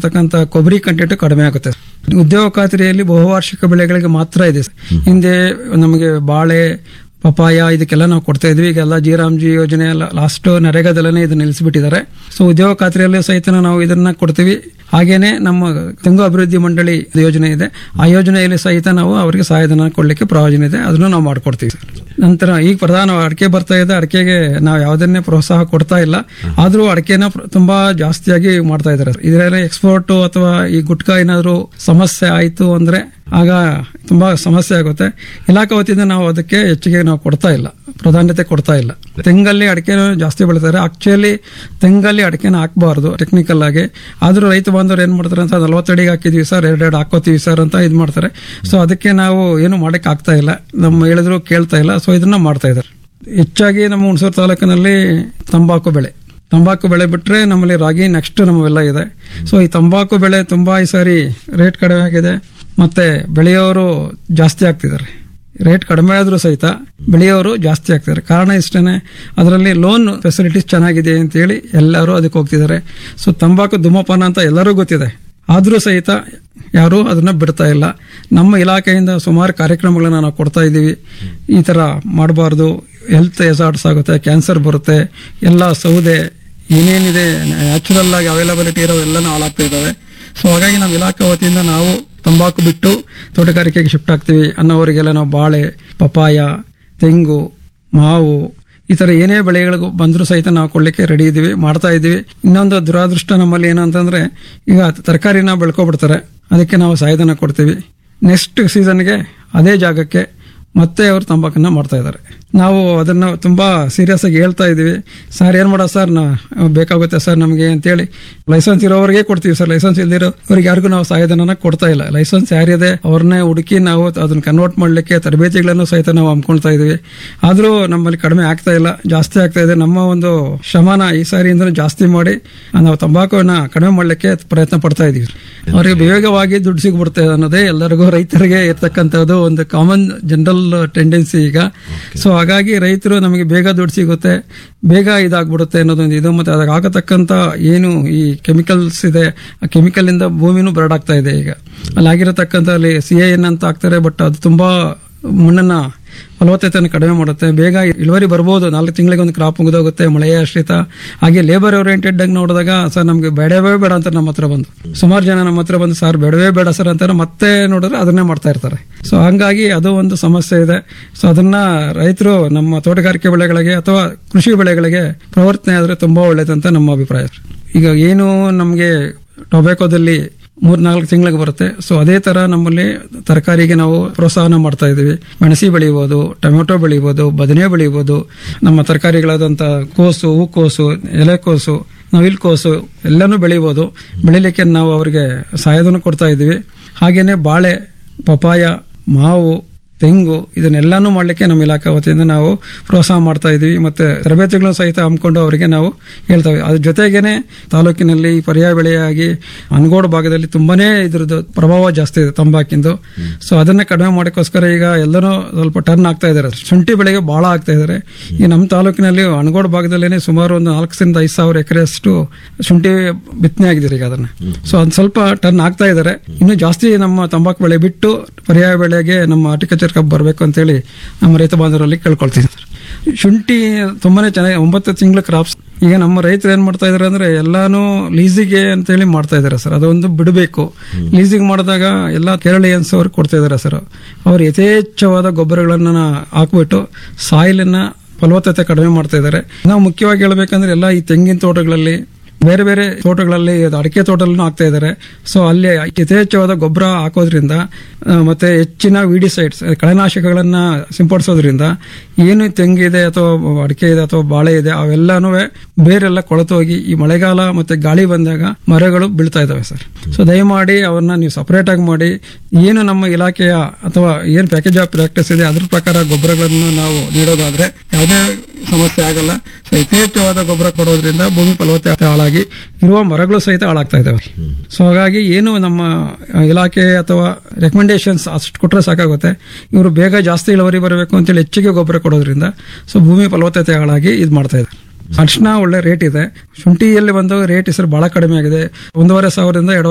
ಇರತಕ್ಕಂಥ ಕೊಬ್ಬರಿ ಕಂಟೆಂಟ್ ಕಡಿಮೆ ಆಗುತ್ತೆ ಉದ್ಯೋಗ ಖಾತ್ರಿಯಲ್ಲಿ ಬಹುವಾರ್ಷಿಕ ಬೆಳೆಗಳಿಗೆ ಮಾತ್ರ ಇದೆ ಸರ್. ಹಿಂದೆ ನಮಗೆ ಬಾಳೆ ಪಪಾಯ ಇದಕ್ಕೆಲ್ಲ ನಾವು ಕೊಡ್ತಾ ಇದ್ವಿ ಈಗೆಲ್ಲ ಜಿ ಯೋಜನೆ ಎಲ್ಲ ಲಾಸ್ಟ್ ನರೇಗಾದಲ್ಲೇ ಇದನ್ನ ನಿಲ್ಲಿಸಿಬಿಟ್ಟಿದ್ದಾರೆ ಸೊ ಉದ್ಯೋಗ ಖಾತ್ರಿಯಲ್ಲೂ ಸಹಿತ ನಾವು ಇದನ್ನ ಕೊಡ್ತೀವಿ ಹಾಗೇನೆ ನಮ್ಮ ತೆಂಗು ಅಭಿವೃದ್ಧಿ ಮಂಡಳಿ ಯೋಜನೆ ಇದೆ ಆ ಯೋಜನೆಯಲ್ಲಿ ಸಹಿತ ನಾವು ಅವರಿಗೆ ಸಹಾಯಧನ ಕೊಡ್ಲಿಕ್ಕೆ ಪ್ರಯೋಜನ ಇದೆ ಅದನ್ನು ನಾವು ಮಾಡ್ಕೊಡ್ತೀವಿ ಸರ್ ನಂತರ ಈಗ ಪ್ರಧಾನ ಅಡಿಕೆ ಬರ್ತಾ ಇದೆ ಅಡಿಕೆಗೆ ನಾವು ಯಾವುದನ್ನೇ ಪ್ರೋತ್ಸಾಹ ಕೊಡ್ತಾ ಇಲ್ಲ ಆದ್ರೂ ಅಡಿಕೆನ ಪ್ರ- ತುಂಬಾ ಜಾಸ್ತಿಯಾಗಿ ಮಾಡ್ತಾ ಇದ್ದಾರೆ ಇದರಲ್ಲಿ ಎಕ್ಸ್ಪೋರ್ಟ್ ಅಥವಾ ಈ ಗುಟ್ಕಾ ಏನಾದ್ರು ಸಮಸ್ಯೆ ಆಯ್ತು ಅಂದ್ರೆ ಆಗ ತುಂಬಾ ಸಮಸ್ಯೆ ಆಗುತ್ತೆ ಇಲಾಖೆ ವತಿಯಿಂದ ನಾವು ಅದಕ್ಕೆ ಹೆಚ್ಚಿಗೆ ನಾವು ಕೊಡ್ತಾ ಇಲ್ಲ ಪ್ರಾಧಾನ್ಯತೆ ಕೊಡ್ತಾ ಇಲ್ಲ ತೆಂಗಲ್ಲಿ ಅಡಿಕೆ ಜಾಸ್ತಿ ಬೆಳಿತಾರೆ ಆಕ್ಚುಲಿ ತೆಂಗಲ್ಲಿ ಅಡಿಕೆನ ಹಾಕಬಾರ್ದು ಟೆಕ್ನಿಕಲ್ ಆಗಿ ಆದ್ರೂ ರೈತ ಬಾಂಧವರು ಏನ್ ಮಾಡ್ತಾರೆ ಅಂತ ನಲವತ್ತಡಿಗೆ ಹಾಕಿದ್ವಿ ಸರ್ ಎರಡೆರಡು ಹಾಕೋತೀವಿ ಸರ್ ಅಂತ ಇದು ಮಾಡ್ತಾರೆ ಸೊ ಅದಕ್ಕೆ ನಾವು ಏನು ಮಾಡಕ್ ಆಗ್ತಾ ಇಲ್ಲ ನಮ್ಮ ಹೇಳಿದ್ರು ಕೇಳ್ತಾ ಇಲ್ಲ ಸೊ ಇದನ್ನ ಮಾಡ್ತಾ ಇದ್ದಾರೆ ಹೆಚ್ಚಾಗಿ ನಮ್ಮ ಹುಣಸೂರು ತಾಲೂಕಿನಲ್ಲಿ ತಂಬಾಕು ಬೆಳೆ ತಂಬಾಕು ಬೆಳೆ ಬಿಟ್ರೆ ನಮ್ಮಲ್ಲಿ ರಾಗಿ ನೆಕ್ಸ್ಟ್ ನಮ್ಮವೆಲ್ಲ ಇದೆ ಸೊ ಈ ತಂಬಾಕು ಬೆಳೆ ತುಂಬಾ ಈ ಸಾರಿ ರೇಟ್ ಕಡಿಮೆ ಆಗಿದೆ ಮತ್ತೆ ಬೆಳೆಯೋರು ಜಾಸ್ತಿ ಆಗ್ತಿದ್ದಾರೆ ರೇಟ್ ಕಡಿಮೆ ಆದ್ರೂ ಸಹಿತ ಬೆಳೆಯೋರು ಜಾಸ್ತಿ ಆಗ್ತಿದ್ದಾರೆ ಕಾರಣ ಇಷ್ಟೇನೆ ಅದರಲ್ಲಿ ಲೋನ್ ಫೆಸಿಲಿಟೀಸ್ ಚೆನ್ನಾಗಿದೆ ಅಂತೇಳಿ ಎಲ್ಲರೂ ಅದಕ್ಕೆ ಹೋಗ್ತಿದ್ದಾರೆ ಸೊ ತಂಬಾಕು ಧೂಮಪಾನ ಅಂತ ಎಲ್ಲರೂ ಗೊತ್ತಿದೆ ಆದ್ರೂ ಸಹಿತ ಯಾರೂ ಅದನ್ನ ಬಿಡ್ತಾ ಇಲ್ಲ ನಮ್ಮ ಇಲಾಖೆಯಿಂದ ಸುಮಾರು ಕಾರ್ಯಕ್ರಮಗಳನ್ನ ನಾವು ಕೊಡ್ತಾ ಇದ್ದೀವಿ ಈ ತರ ಮಾಡಬಾರ್ದು ಹೆಲ್ತ್ ಎಸಾರ್ಟ್ಸ್ ಆಗುತ್ತೆ ಕ್ಯಾನ್ಸರ್ ಬರುತ್ತೆ ಎಲ್ಲ ಸೌದೆ ಏನೇನಿದೆ ನ್ಯಾಚುರಲ್ ಆಗಿ ಅವೈಲಬಿಲಿಟಿ ಇರೋ ಎಲ್ಲನೂ ಹಾಳಾಗ್ತಾ ಇದ್ದಾವೆ ಸೊ ಹಾಗಾಗಿ ನಮ್ಮ ಇಲಾಖೆ ವತಿಯಿಂದ ನಾವು ತಂಬಾಕು ಬಿಟ್ಟು ತೋಟಗಾರಿಕೆಗೆ ಶಿಫ್ಟ್ ಆಗ್ತೀವಿ ಅನ್ನೋರಿಗೆಲ್ಲ ನಾವು ಬಾಳೆ ಪಪಾಯ ತೆಂಗು ಮಾವು ಈ ತರ ಏನೇ ಬೆಳೆಗಳಿಗೂ ಬಂದರೂ ಸಹಿತ ನಾವು ಕೊಡ್ಲಿಕ್ಕೆ ರೆಡಿ ಇದೀವಿ ಮಾಡ್ತಾ ಇದೀವಿ ಇನ್ನೊಂದು ದುರಾದೃಷ್ಟ ನಮ್ಮಲ್ಲಿ ಏನಂತಂದ್ರೆ ಈಗ ತರಕಾರಿನ ಬೆಳ್ಕೊಬಿಡ್ತಾರೆ ಅದಕ್ಕೆ ನಾವು ಸಹಾಯಧನ ಕೊಡ್ತೀವಿ ನೆಕ್ಸ್ಟ್ ಸೀಸನ್ಗೆ ಅದೇ ಜಾಗಕ್ಕೆ ಮತ್ತೆ ಅವರು ತಂಬಾಕನ್ನ ಮಾಡ್ತಾ ಇದ್ದಾರೆ ನಾವು ಅದನ್ನ ತುಂಬಾ ಸೀರಿಯಸ್ ಆಗಿ ಹೇಳ್ತಾ ಇದೀವಿ ಸರ್ ಏನ್ ಮಾಡೋ ಸರ್ ನಾ ಬೇಕಾಗುತ್ತೆ ಸರ್ ನಮಗೆ ಅಂತೇಳಿ ಲೈಸೆನ್ಸ್ ಇರೋವರೆಗೆ ಕೊಡ್ತೀವಿ ಸರ್ ಲೈಸೆನ್ಸ್ ಇಲ್ದಿರೋ ಅವ್ರಿಗೆ ಯಾರಿಗೂ ನಾವು ಸಹಾಯಧನ ಕೊಡ್ತಾ ಇಲ್ಲ ಲೈಸೆನ್ಸ್ ಯಾರಿದೆ ಅವ್ರನ್ನೇ ಹುಡುಕಿ ನಾವು ಅದನ್ನ ಕನ್ವರ್ಟ್ ಮಾಡ್ಲಿಕ್ಕೆ ತರಬೇತಿಗಳನ್ನು ಸಹಿತ ನಾವು ಹಮ್ಕೊಳ್ತಾ ಇದೀವಿ ಆದ್ರೂ ನಮ್ಮಲ್ಲಿ ಕಡಿಮೆ ಆಗ್ತಾ ಇಲ್ಲ ಜಾಸ್ತಿ ಆಗ್ತಾ ಇದೆ ನಮ್ಮ ಒಂದು ಶ್ರಮನ ಈ ಸಾರಿಯಿಂದ ಜಾಸ್ತಿ ಮಾಡಿ ನಾವು ತಂಬಾಕುವನ್ನ ಕಡಿಮೆ ಮಾಡ್ಲಿಕ್ಕೆ ಪ್ರಯತ್ನ ಪಡ್ತಾ ಇದೀವಿ ಅವರಿಗೆ ಬೇಗವಾಗಿ ದುಡ್ಡು ಸಿಗ್ಬಿಡುತ್ತೆ ಅನ್ನೋದೇ ಎಲ್ಲರಿಗೂ ರೈತರಿಗೆ ಇರ್ತಕ್ಕಂಥದ್ದು ಒಂದು ಕಾಮನ್ ಜನರಲ್ ಟೆಂಡೆನ್ಸಿ ಈಗ ಸೊ ಹಾಗಾಗಿ ರೈತರು ನಮಗೆ ಬೇಗ ದುಡ್ಡು ಸಿಗುತ್ತೆ ಬೇಗ ಇದಾಗ್ಬಿಡುತ್ತೆ ಅನ್ನೋದೊಂದು ಇದು ಮತ್ತೆ ಅದಕ್ಕೆ ಆಗತಕ್ಕಂತ ಏನು ಈ ಕೆಮಿಕಲ್ಸ್ ಇದೆ ಆ ಕೆಮಿಕಲ್ ಇಂದ ಭೂಮಿನೂ ಬರಡಾಗ್ತಾ ಇದೆ ಈಗ ಅಲ್ಲಿ ಆಗಿರತಕ್ಕಂತ ಅಲ್ಲಿ ಸಿ ಎನ್ ಅಂತ ಹಾಕ್ತಾರೆ ಬಟ್ ಅದು ತುಂಬಾ ಮಣ್ಣನ್ನ ಫಲವತ್ತತೆಯನ್ನು ಕಡಿಮೆ ಮಾಡುತ್ತೆ ಬೇಗ ಇಳುವರಿ ಬರ್ಬೋದು ನಾಲ್ಕು ತಿಂಗಳಿಗೆ ಒಂದು ಕ್ರಾಪ್ ಮುಗಿದೋಗುತ್ತೆ ಮಳೆಯ ಆಶ್ರಿತ ಹಾಗೆ ಲೇಬರ್ ಓರಿಯೆಂಟೆಡ್ ಆಗಿ ನೋಡಿದಾಗ ಸರ್ ನಮ್ಗೆ ಬೇಡವೇ ಬೇಡ ಅಂತ ನಮ್ಮ ಹತ್ರ ಬಂದು ಸುಮಾರು ಜನ ನಮ್ಮ ಹತ್ರ ಬಂದು ಸರ್ ಬೇಡವೇ ಬೇಡ ಸರ್ ಅಂತಾರೆ ಮತ್ತೆ ನೋಡಿದ್ರೆ ಅದನ್ನೇ ಮಾಡ್ತಾ ಇರ್ತಾರೆ ಸೊ ಹಂಗಾಗಿ ಅದು ಒಂದು ಸಮಸ್ಯೆ ಇದೆ ಸೊ ಅದನ್ನ ರೈತರು ನಮ್ಮ ತೋಟಗಾರಿಕೆ ಬೆಳೆಗಳಿಗೆ ಅಥವಾ ಕೃಷಿ ಬೆಳೆಗಳಿಗೆ ಪ್ರವರ್ತನೆ ಆದ್ರೆ ತುಂಬಾ ಒಳ್ಳೇದಂತ ನಮ್ಮ ಅಭಿಪ್ರಾಯ ಈಗ ಏನು ನಮಗೆ ಟೊಬ್ಯಾಕೋದಲ್ಲಿ ಮೂರ್ನಾಲ್ಕು ತಿಂಗಳಿಗೆ ಬರುತ್ತೆ ಸೊ ಅದೇ ತರ ನಮ್ಮಲ್ಲಿ ತರಕಾರಿಗೆ ನಾವು ಪ್ರೋತ್ಸಾಹನ ಮಾಡ್ತಾ ಇದೀವಿ ಮೆಣಸಿ ಬೆಳಿಬೋದು ಟೊಮೆಟೊ ಬೆಳಿಬೋದು ಬದನೆ ಬೆಳಿಬೋದು ನಮ್ಮ ತರಕಾರಿಗಳಾದಂಥ ಕೋಸು ಹೂಕೋಸು ಎಲೆಕೋಸು ನವಿಲ್ಕೋಸು ಎಲ್ಲನೂ ಬೆಳಿಬೋದು ಬೆಳಿಲಿಕ್ಕೆ ನಾವು ಅವರಿಗೆ ಸಹಾಯಧನ ಕೊಡ್ತಾ ಇದ್ದೀವಿ ಹಾಗೇನೆ ಬಾಳೆ ಪಪಾಯ ಮಾವು ತೆಂಗು ಇದನ್ನೆಲ್ಲಾನು ಮಾಡಲಿಕ್ಕೆ ನಮ್ಮ ಇಲಾಖೆ ವತಿಯಿಂದ ನಾವು ಪ್ರೋತ್ಸಾಹ ಮಾಡ್ತಾ ಇದೀವಿ ಮತ್ತೆ ತರಬೇತಿಗಳನ್ನು ಸಹಿತ ಹಮ್ಮಿಕೊಂಡು ಅವರಿಗೆ ನಾವು ಹೇಳ್ತೇವೆ ಅದ್ರ ಜೊತೆಗೇನೆ ತಾಲೂಕಿನಲ್ಲಿ ಪರ್ಯಾಯ ಬೆಳೆಯಾಗಿ ಅನ್ಗೋಡು ಭಾಗದಲ್ಲಿ ತುಂಬಾನೇ ಇದ್ರದ್ದು ಪ್ರಭಾವ ಜಾಸ್ತಿ ಇದೆ ತಂಬಾಕಿಂದು ಸೊ ಅದನ್ನ ಕಡಿಮೆ ಮಾಡೋಕ್ಕೋಸ್ಕರ ಈಗ ಎಲ್ಲರೂ ಸ್ವಲ್ಪ ಟರ್ನ್ ಆಗ್ತಾ ಇದ್ದಾರೆ ಶುಂಠಿ ಬೆಳೆಗೆ ಬಹಳ ಆಗ್ತಾ ಇದ್ದಾರೆ ಈ ನಮ್ಮ ತಾಲೂಕಿನಲ್ಲಿ ಅಣಗೋಡು ಭಾಗದಲ್ಲೇನೆ ಸುಮಾರು ಒಂದು ನಾಲ್ಕರಿಂದ ಐದು ಸಾವಿರ ಎಕರೆಯಷ್ಟು ಶುಂಠಿ ಬಿತ್ತನೆ ಆಗಿದೆ ಈಗ ಅದನ್ನ ಸೊ ಅದು ಸ್ವಲ್ಪ ಟರ್ನ್ ಆಗ್ತಾ ಇದ್ದಾರೆ ಇನ್ನು ಜಾಸ್ತಿ ನಮ್ಮ ತಂಬಾಕು ಬೆಳೆ ಬಿಟ್ಟು ಪರ್ಯಾಯ ಬೆಳೆಗೆ ನಮ್ಮ ಹಾರ್ಟಿಕಲ್ಚರ್ ಕಪ್ ಬರಬೇಕು ಅಂತೇಳಿ ನಮ್ಮ ರೈತ ಬಾಂಧವರಲ್ಲಿ ಕೇಳ್ಕೊಳ್ತೀನಿ ಸರ್ ಶುಂಠಿ ತುಂಬಾನೇ ಚೆನ್ನಾಗಿ ಒಂಬತ್ತು ತಿಂಗಳ ಕ್ರಾಪ್ಸ್ ಈಗ ನಮ್ಮ ರೈತರು ಏನ್ ಮಾಡ್ತಾ ಇದಾರೆ ಅಂದ್ರೆ ಎಲ್ಲಾನು ಲೀಸಿಗೆ ಅಂತೇಳಿ ಮಾಡ್ತಾ ಇದಾರೆ ಸರ್ ಅದೊಂದು ಬಿಡಬೇಕು ಲೀಸಿಗೆ ಮಾಡಿದಾಗ ಎಲ್ಲ ಕೇರಳಿಯನ್ಸ್ ಅವ್ರು ಕೊಡ್ತಾ ಇದಾರೆ ಸರ್ ಅವ್ರು ಯಥೇಚ್ಛವಾದ ಗೊಬ್ಬರಗಳನ್ನ ಹಾಕ್ಬಿಟ್ಟು ಸಾಯಿಲನ್ನ ಫಲವತ್ತತೆ ಕಡಿಮೆ ಮಾಡ್ತಾ ಇದ್ದಾರೆ ನಾವು ಮುಖ್ಯವಾಗಿ ಹೇಳ್ಬೇಕಂದ್ರೆ ಎಲ್ಲ ಈ ತೆಂಗಿನ ತೋಟಗಳಲ್ಲಿ ಬೇರೆ ಬೇರೆ ತೋಟಗಳಲ್ಲಿ ಅದು ಅಡಿಕೆ ತೋಟಲ್ಲೂ ಹಾಕ್ತಾ ಇದ್ದಾರೆ ಸೊ ಅಲ್ಲಿ ಯಥೇಚ್ಛವಾದ ಗೊಬ್ಬರ ಹಾಕೋದ್ರಿಂದ ಆ, ಮತ್ತೆ ಹೆಚ್ಚಿನ ವಿಡಿಸೈಡ್ಸ್ ಕಳೆನಾಶಕಗಳನ್ನ ಸಿಂಪಡಿಸೋದ್ರಿಂದ ಏನು ತೆಂಗಿದೆ ಅಥವಾ ಅಡಿಕೆ ಇದೆ ಅಥವಾ ಬಾಳೆ ಇದೆ ಅವೆಲ್ಲಾನು ಬೇರೆಲ್ಲ ಕೊಳೆತು ಹೋಗಿ ಈ ಮಳೆಗಾಲ ಮತ್ತೆ ಗಾಳಿ ಬಂದಾಗ ಮರಗಳು ಬೀಳ್ತಾ ಇದಾವೆ ಸರ್ ಸೊ ದಯಮಾಡಿ ಅವನ್ನ ನೀವು ಸಪರೇಟ್ ಆಗಿ ಮಾಡಿ ಏನು ನಮ್ಮ ಇಲಾಖೆಯ ಅಥವಾ ಏನು ಪ್ಯಾಕೇಜ್ ಆಫ್ ಪ್ರಾಕ್ಟೀಸ್ ಇದೆ ಅದ್ರ ಪ್ರಕಾರ ಗೊಬ್ಬರಗಳನ್ನು ನಾವು ನೀಡೋದಾದ್ರೆ ಯಾವುದೇ ಸಮಸ್ಯೆ ಆಗಲ್ಲ ಸೊ ಯಥೇಚ್ಛವಾದ ಗೊಬ್ಬರ ಕೊಡೋದ್ರಿಂದ ಭೂಮಿ ಫಲವತ್ತತೆ ಹಾಳಾಗಿ ಇರುವ ಮರಗಳು ಸಹಿತ ಹಾಳಾಗ್ತಾ ಇದಾವೆ ಸೊ ಹಾಗಾಗಿ ಏನು ನಮ್ಮ ಇಲಾಖೆ ಅಥವಾ ರೆಕಮೆಂಡೇಶನ್ಸ್ ಅಷ್ಟು ಕೊಟ್ಟರೆ ಸಾಕಾಗುತ್ತೆ ಇವರು ಬೇಗ ಜಾಸ್ತಿ ಇಳುವರಿ ಬರಬೇಕು ಅಂತೇಳಿ ಹೆಚ್ಚಿಗೆ ಗೊಬ್ಬರ ಕೊಡೋದ್ರಿಂದ ಸೊ ಭೂಮಿ ಫಲವತ್ತತೆ ಹಾಳಾಗಿ ಇದು ಮಾಡ್ತಾ ಇದ್ದಾರೆ ಅರ್ಶಿನ ಒಳ್ಳೆ ರೇಟ್ ಇದೆ ಶುಂಠಿಯಲ್ಲಿ ಬಂದು ರೇಟ್ ಹೆಸರು ಬಹಳ ಕಡಿಮೆ ಆಗಿದೆ ಒಂದೂವರೆ ಸಾವಿರದಿಂದ ಎರಡು